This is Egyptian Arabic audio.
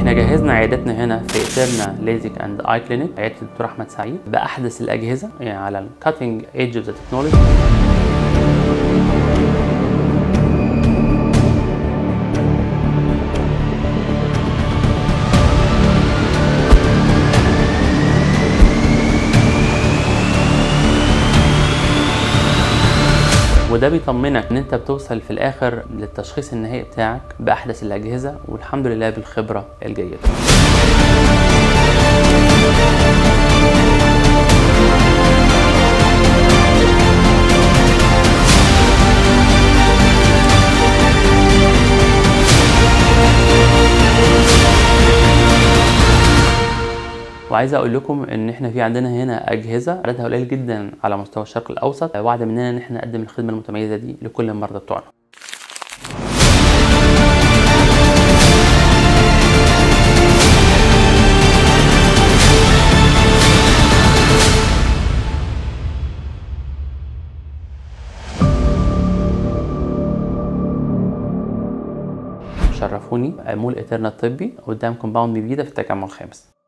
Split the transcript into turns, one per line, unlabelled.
احنا جهزنا عيادتنا هنا في ايترنا ليزك اند اي كلينيك عياده الدكتور احمد سعيد باحدث الاجهزه يعني على الكاتنج ايدج اوف ذا تكنولوجي وده بيطمنك ان انت بتوصل في الاخر للتشخيص النهائي بتاعك باحدث الاجهزه والحمد لله بالخبره الجيده وعايز اقول لكم ان احنا في عندنا هنا اجهزه عددها قليل جدا على مستوى الشرق الاوسط وعد مننا ان احنا نقدم الخدمه المتميزه دي لكل المرضى بتوعنا شرفوني مول ايترنا الطبي قدام كومباوند بيبيدا في التجمع الخامس